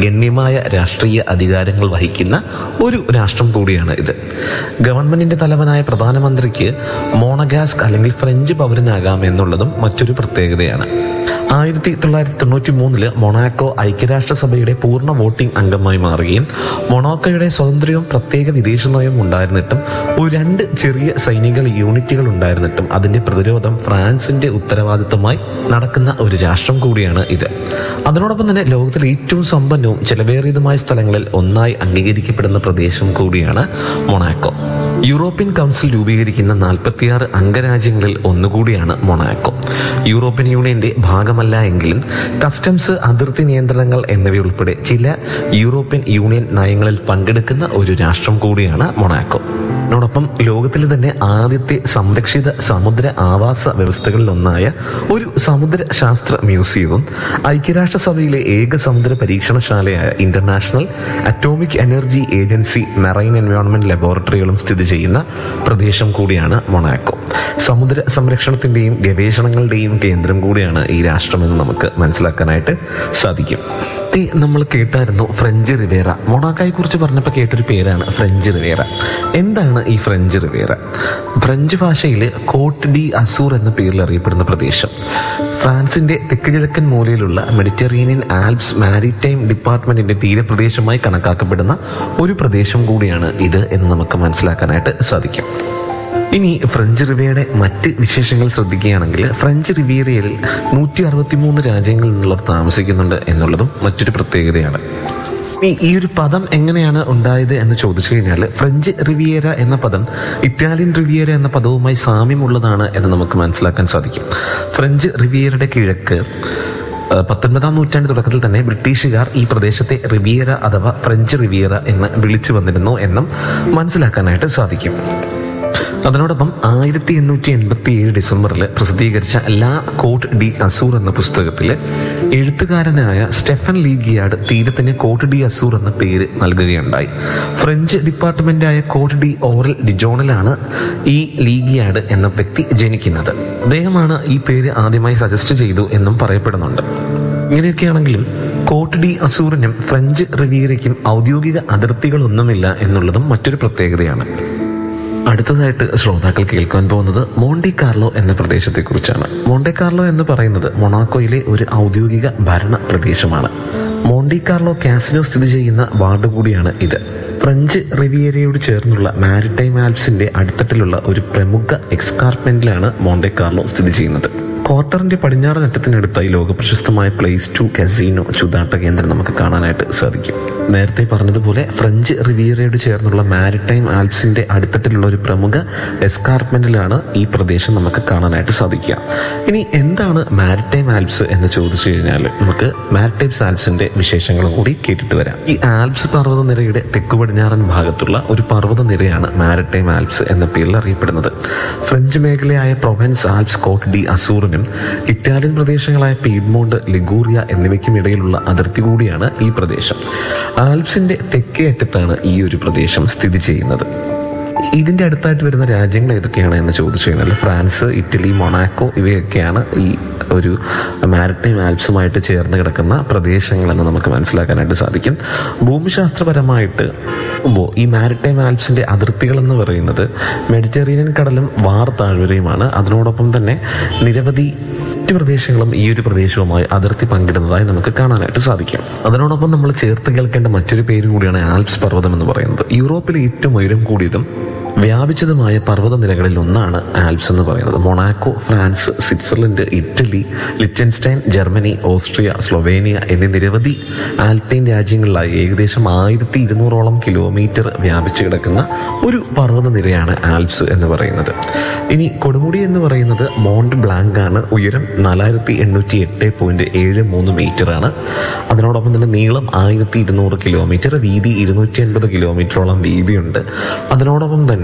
ഗണ്യമായ രാഷ്ട്രീയ അധികാരങ്ങൾ വഹിക്കുന്ന ഒരു രാഷ്ട്രം കൂടിയാണ് ഇത് ഗവൺമെന്റിന്റെ തലവനായ പ്രധാനമന്ത്രിക്ക് മോണഗാസ്ക് അല്ലെങ്കിൽ ഫ്രഞ്ച് പൗരനാകാം എന്നുള്ളതും മറ്റൊരു പ്രത്യേകതയാണ് ആയിരത്തി തൊള്ളായിരത്തി തൊണ്ണൂറ്റി മൂന്നില് മൊണാക്കോ ഐക്യരാഷ്ട്രസഭയുടെ പൂർണ്ണ വോട്ടിംഗ് അംഗമായി മാറുകയും മൊണാക്കോയുടെ സ്വതന്ത്രവും പ്രത്യേക വിദേശ നയവും ഉണ്ടായിരുന്നിട്ടും ഒരു രണ്ട് ചെറിയ സൈനിക യൂണിറ്റുകൾ ഉണ്ടായിരുന്നിട്ടും അതിന്റെ പ്രതിരോധം ഫ്രാൻസിന്റെ ഉത്തരവാദിത്തമായി നടക്കുന്ന ഒരു രാഷ്ട്രം കൂടിയാണ് ഇത് അതിനോടൊപ്പം തന്നെ ലോകത്തിലെ ഏറ്റവും സമ്പന്നവും ചെലവേറിയതുമായ സ്ഥലങ്ങളിൽ ഒന്നായി അംഗീകരിക്കപ്പെടുന്ന പ്രദേശം കൂടിയാണ് മൊണാക്കോ യൂറോപ്യൻ കൗൺസിൽ രൂപീകരിക്കുന്ന നാൽപ്പത്തിയാറ് അംഗരാജ്യങ്ങളിൽ ഒന്നുകൂടിയാണ് മൊണാക്കോ യൂറോപ്യൻ യൂണിയന്റെ ഭാഗമല്ല എങ്കിലും കസ്റ്റംസ് അതിർത്തി നിയന്ത്രണങ്ങൾ എന്നിവയുൾപ്പെടെ ചില യൂറോപ്യൻ യൂണിയൻ നയങ്ങളിൽ പങ്കെടുക്കുന്ന ഒരു രാഷ്ട്രം കൂടിയാണ് മൊണാക്കോ അതോടൊപ്പം ലോകത്തിലെ തന്നെ ആദ്യത്തെ സംരക്ഷിത സമുദ്ര ആവാസ വ്യവസ്ഥകളിൽ ഒന്നായ ഒരു സമുദ്ര ശാസ്ത്ര മ്യൂസിയവും ഐക്യരാഷ്ട്രസഭയിലെ ഏക സമുദ്ര പരീക്ഷണശാലയായ international atomic energy agency marine environment ലബോറട്ടറികളും സ്ഥിതി ചെയ്യുന്ന പ്രദേശം കൂടിയാണ് മൊണാക്കോ സമുദ്ര സംരക്ഷണത്തിന്റെയും ഗവേഷണങ്ങളുടെയും കേന്ദ്രം കൂടിയാണ് ഈ രാഷ്ട്രമെന്ന് നമുക്ക് മനസ്സിലാക്കാനായിട്ട് സാധിക്കും ദേ, നമ്മൾ കേട്ടായിരുന്നു ഫ്രഞ്ച് റിവേറ മൊണാക്കോയെ കുറിച്ച് പറഞ്ഞപ്പോൾ കേട്ടൊരു പേരാണ് ഫ്രഞ്ച് റിവേറ എന്താണ് ഈ ഫ്രഞ്ച് റിവേറ ഫ്രഞ്ച് ഭാഷയിൽ കോട്ട് ഡി അസൂർ എന്ന പേരിൽ അറിയപ്പെടുന്ന പ്രദേശം ഫ്രാൻസിന്റെ തെക്ക് കിഴക്കൻ മൂലയിലുള്ള മെഡിറ്ററേനിയൻ ആൽപ്സ് മാരിടൈം ഡിപ്പാർട്ട്മെന്റിന്റെ തീരപ്രദേശമായി കണക്കാക്കപ്പെടുന്ന ഒരു പ്രദേശം കൂടിയാണ് ഇത് എന്ന് നമുക്ക് മനസ്സിലാക്കാനായിട്ട് സാധിക്കും ഇനി ഫ്രഞ്ച് റിവിയയുടെ മറ്റ് വിശേഷങ്ങൾ ശ്രദ്ധിക്കുകയാണെങ്കിൽ ഫ്രഞ്ച് റിവിയറയിൽ നൂറ്റി അറുപത്തിമൂന്ന് രാജ്യങ്ങളിൽ നിന്നുള്ളവർ താമസിക്കുന്നുണ്ട് എന്നുള്ളതും മറ്റൊരു പ്രത്യേകതയാണ് ഇനി ഈ ഒരു പദം എങ്ങനെയാണ് ഉണ്ടായത് എന്ന് ചോദിച്ചു കഴിഞ്ഞാൽ ഫ്രഞ്ച് റിവിയേര എന്ന പദം ഇറ്റാലിയൻ റിവിയേര എന്ന പദവുമായി സാമ്യമുള്ളതാണ് എന്ന് നമുക്ക് മനസ്സിലാക്കാൻ സാധിക്കും ഫ്രഞ്ച് റിവിയേരയുടെ കിഴക്ക് ഏഹ്, പത്തൊൻപതാം നൂറ്റാണ്ട് തുടക്കത്തിൽ തന്നെ ബ്രിട്ടീഷുകാർ ഈ പ്രദേശത്തെ റിവിയേര അഥവാ ഫ്രഞ്ച് റിവിയേറ എന്ന് വിളിച്ചു വന്നിരുന്നു എന്നും മനസ്സിലാക്കാനായിട്ട് സാധിക്കും അതിനോടൊപ്പം ആയിരത്തി എണ്ണൂറ്റി എൺപത്തി ഏഴ് ഡിസംബറിൽ പ്രസിദ്ധീകരിച്ച ലാ കോട്ട് ഡി അസൂർ എന്ന പുസ്തകത്തിൽ എഴുത്തുകാരനായ സ്റ്റെഫൻ ലീഗിയാഡ് തീരത്തിന് കോട്ട് ഡി അസൂർ എന്ന പേര് നൽകുകയുണ്ടായി ഫ്രഞ്ച് ഡിപ്പാർട്ട്മെന്റായ കോട്ട് ഡി ഓറൽ ഡിജോണിലാണ് ഈ ലീഗിയാഡ് എന്ന വ്യക്തി ജനിക്കുന്നത് അദ്ദേഹമാണ് ഈ പേര് ആദ്യമായി സജസ്റ്റ് ചെയ്തു എന്നും പറയപ്പെടുന്നുണ്ട് ഇങ്ങനെയൊക്കെയാണെങ്കിലും കോട്ട് ഡി അസൂറിനും ഫ്രഞ്ച് റിവീറയ്ക്കും ഔദ്യോഗിക അതിർത്തികളൊന്നുമില്ല എന്നുള്ളതും മറ്റൊരു പ്രത്യേകതയാണ് അടുത്തതായിട്ട് ശ്രോതാക്കൾ കേൾക്കാൻ പോകുന്നത് മോണ്ടി കാർലോ എന്ന പ്രദേശത്തെക്കുറിച്ചാണ് മോണ്ടെ കാർലോ എന്ന് പറയുന്നത് മൊണാക്കോയിലെ ഒരു ഔദ്യോഗിക ഭരണ പ്രദേശമാണ് മോണ്ടി കാർലോ കാസിനോ സ്ഥിതി ചെയ്യുന്ന വാർഡ് കൂടിയാണ് ഇത് ഫ്രഞ്ച് റിവിയരയോട് ചേർന്നുള്ള മാരിടൈം ആൽപ്സിന്റെ അടിത്തട്ടിലുള്ള ഒരു പ്രമുഖ എക്സ്കാർപ്മെന്റിലാണ് മോണ്ടെ കാർലോ സ്ഥിതി ചെയ്യുന്നത് ക്വാർട്ടറിന്റെ പടിഞ്ഞാറൻ അറ്റത്തിനടുത്തായി ലോകപ്രശസ്തമായ പ്ലേസ് ടു കസീനോ ചുതാട്ട കേന്ദ്രം നമുക്ക് കാണാനായിട്ട് സാധിക്കും നേരത്തെ പറഞ്ഞതുപോലെ ഫ്രഞ്ച് റിവിയറയോട് ചേർന്നുള്ള മാരിടൈം ആൽപ്സിന്റെ അടിത്തട്ടിലുള്ള ഒരു പ്രമുഖ എസ്കാർപ്മെന്റിലാണ് ഈ പ്രദേശം നമുക്ക് കാണാനായിട്ട് സാധിക്കുക ഇനി എന്താണ് മാരിടൈം ആൽപ്സ് എന്ന് ചോദിച്ചു കഴിഞ്ഞാൽ നമുക്ക് മാരിടൈംസ് ആൽപ്സിന്റെ വിശേഷങ്ങളും കൂടി കേട്ടിട്ട് വരാം ഈ ആൽപ്സ് പർവ്വതനിരയുടെ തെക്കു പടിഞ്ഞാറൻ ഭാഗത്തുള്ള ഒരു പർവ്വതനിരയാണ് മാരിടൈം ആൽപ്സ് എന്ന പേരിൽ അറിയപ്പെടുന്നത് ഫ്രഞ്ച് മേഖലയായ പ്രൊവൻസ് ആൽപ്സ് കോട്ട് ഡി അസൂറിനും ഇറ്റാലിയൻ പ്രദേശങ്ങളായ പീഡ്മോണ്ട് ലിഗൂറിയ എന്നിവയ്ക്കും ഇടയിലുള്ള അതിർത്തി കൂടിയാണ് ഈ പ്രദേശം ആൽപ്സിന്റെ തെക്കേ അറ്റത്താണ് ഈ ഒരു പ്രദേശം സ്ഥിതി ചെയ്യുന്നത് ഇതിന്റെ അടുത്തായിട്ട് വരുന്ന രാജ്യങ്ങൾ ഏതൊക്കെയാണ് എന്ന് ചോദിച്ചു കഴിഞ്ഞാൽ ഫ്രാൻസ് ഇറ്റലി മൊണാക്കോ ഇവയൊക്കെയാണ് ഈ ഒരു മാരിടൈം ആൽപ്സുമായിട്ട് ചേർന്ന് കിടക്കുന്ന പ്രദേശങ്ങളെന്ന് നമുക്ക് മനസ്സിലാക്കാനായിട്ട് സാധിക്കും ഭൂമിശാസ്ത്രപരമായിട്ട് നോക്കുമ്പോൾ ഈ മാരിടൈം ആൽപ്സിന്റെ അതിർത്തികൾ എന്ന് പറയുന്നത് മെഡിറ്ററേനിയൻ കടലും വാർ താഴ്വരയുമാണ് അതിനോടൊപ്പം തന്നെ നിരവധി മറ്റ് പ്രദേശങ്ങളും ഈ ഒരു പ്രദേശവുമായി അതിർത്തി പങ്കിടുന്നതായി നമുക്ക് കാണാനായിട്ട് സാധിക്കും അതിനോടൊപ്പം നമ്മൾ ചേർത്ത് കേൾക്കേണ്ട മറ്റൊരു പേര് കൂടിയാണ് ആൽപ്സ് പർവ്വതം എന്ന് പറയുന്നത് യൂറോപ്പിലെ ഏറ്റവും ഉയരം കൂടിയതും വ്യാപിച്ചതുമായ പർവ്വതനിരകളിൽ ഒന്നാണ് ആൽപ്സ് എന്ന് പറയുന്നത് Monaco France Switzerland Italy Liechtenstein Germany Austria Slovenia എന്നീ നിരവധി ആൽപൈൻ രാജ്യങ്ങളിലായി ഏകദേശം ആയിരത്തി ഇരുന്നൂറോളം കിലോമീറ്റർ വ്യാപിച്ചു കിടക്കുന്ന ഒരു പർവ്വതനിരയാണ് ആൽപ്സ് എന്ന് പറയുന്നത് ഇനി കൊടുമുടി എന്ന് പറയുന്നത് മോണ്ട് ബ്ലാങ്ക് ആണ് ഉയരം നാലായിരത്തി എണ്ണൂറ്റി എട്ട് പോയിന്റ് ഏഴ് മൂന്ന് മീറ്റർ ആണ് അതിനോടൊപ്പം തന്നെ നീളം ആയിരത്തി ഇരുന്നൂറ് കിലോമീറ്റർ വീതി ഇരുന്നൂറ്റി എൺപത് കിലോമീറ്ററോളം വീതിയുണ്ട് അതിനോടൊപ്പം തന്നെ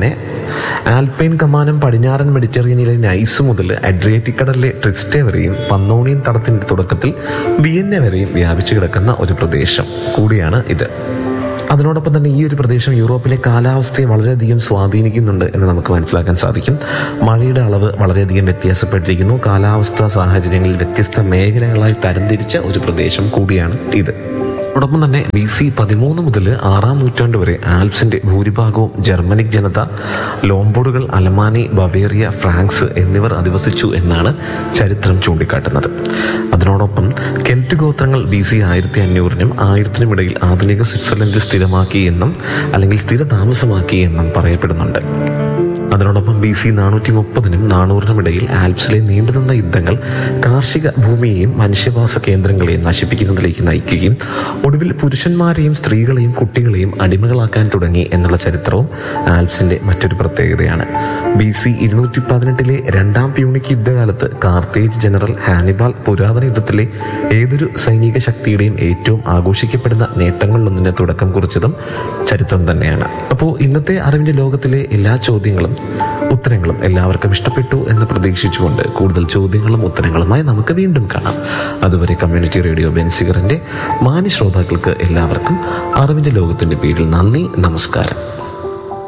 ആൽപൈൻ കമാനം പടിഞ്ഞാറൻ മെഡിറ്ററേനിയനിലെ നൈസ് മുതൽ അഡ്രിയാറ്റിക് കടലിലെ ട്രിസ്റ്റെ വരെയും പന്നോണിയൻ തടത്തിന്റെ തുടക്കത്തിൽ വിയന്ന വരെയും വ്യാപിച്ചു കിടക്കുന്ന ഒരു പ്രദേശം കൂടിയാണ് ഇത് അതിനോടൊപ്പം തന്നെ ഈ ഒരു പ്രദേശം യൂറോപ്പിലെ കാലാവസ്ഥയെ വളരെയധികം സ്വാധീനിക്കുന്നുണ്ട് എന്ന് നമുക്ക് മനസ്സിലാക്കാൻ സാധിക്കും മഴയുടെ അളവ് വളരെയധികം വ്യത്യാസപ്പെട്ടിരിക്കുന്നു കാലാവസ്ഥാ സാഹചര്യങ്ങളിൽ വ്യത്യസ്ത മേഖലകളായി തരംതിരിച്ച ഒരു പ്രദേശം കൂടിയാണ് ഇത് അതോടൊപ്പം തന്നെ ബി സി പതിമൂന്ന് മുതൽ ആറാം നൂറ്റാണ്ട് വരെ ആൽപ്സിന്റെ ഭൂരിഭാഗവും ജർമ്മനിക് ജനത ലോംബോർഡുകൾ അലമാനി ബവേറിയ ഫ്രാൻസ് എന്നിവർ അധിവസിച്ചു എന്നാണ് ചരിത്രം ചൂണ്ടിക്കാട്ടുന്നത് അതിനോടൊപ്പം കെൽറ്റ് ഗോത്രങ്ങൾ ബി സി ആയിരത്തി അഞ്ഞൂറിനും ആയിരത്തിനും ഇടയിൽ ആധുനിക സ്വിറ്റ്സർലൻഡിൽ സ്ഥിരമാക്കി എന്നും അല്ലെങ്കിൽ സ്ഥിര താമസമാക്കി എന്നും പറയപ്പെടുന്നുണ്ട് അതിനോടൊപ്പം ബി സി നാനൂറ്റി മുപ്പതിനും നാനൂറിനും ഇടയിൽ ആൽപ്സിലെ നീണ്ടുനിന്ന യുദ്ധങ്ങൾ കാർഷിക ഭൂമിയെയും മനുഷ്യവാസ കേന്ദ്രങ്ങളെയും നശിപ്പിക്കുന്നതിലേക്ക് നയിക്കുകയും ഒടുവിൽ പുരുഷന്മാരെയും സ്ത്രീകളെയും കുട്ടികളെയും അടിമകളാക്കാൻ തുടങ്ങി എന്നുള്ള ചരിത്രവും ആൽപ്സിന്റെ മറ്റൊരു പ്രത്യേകതയാണ് ബി സി ഇരുന്നൂറ്റി പതിനെട്ടിലെ രണ്ടാം പ്യൂണിക് യുദ്ധകാലത്ത് കാർത്തേജ് ജനറൽ ഹാനിബാൽ പുരാതന യുദ്ധത്തിലെ ഏതൊരു സൈനിക ശക്തിയുടെയും ഏറ്റവും ആഘോഷിക്കപ്പെടുന്ന നേട്ടങ്ങളിലൊന്നിന് തുടക്കം കുറിച്ചതും ചരിത്രം തന്നെയാണ് അപ്പോൾ ഇന്നത്തെ അറിവിന്റെ ലോകത്തിലെ എല്ലാ ചോദ്യങ്ങളും ഉത്തരങ്ങളും എല്ലാവർക്കും ഇഷ്ടപ്പെട്ടു എന്ന് പ്രതീക്ഷിച്ചുകൊണ്ട് കൂടുതൽ ചോദ്യങ്ങളും ഉത്തരങ്ങളുമായി നമുക്ക് വീണ്ടും കാണാം അതുവരെ കമ്മ്യൂണിറ്റി റേഡിയോ ബെൻസിഗറിന്റെ മാന്യ ശ്രോതാക്കൾക്ക് എല്ലാവർക്കും അറിവിന്റെ ലോകത്തിന്റെ പേരിൽ നന്ദി നമസ്കാരം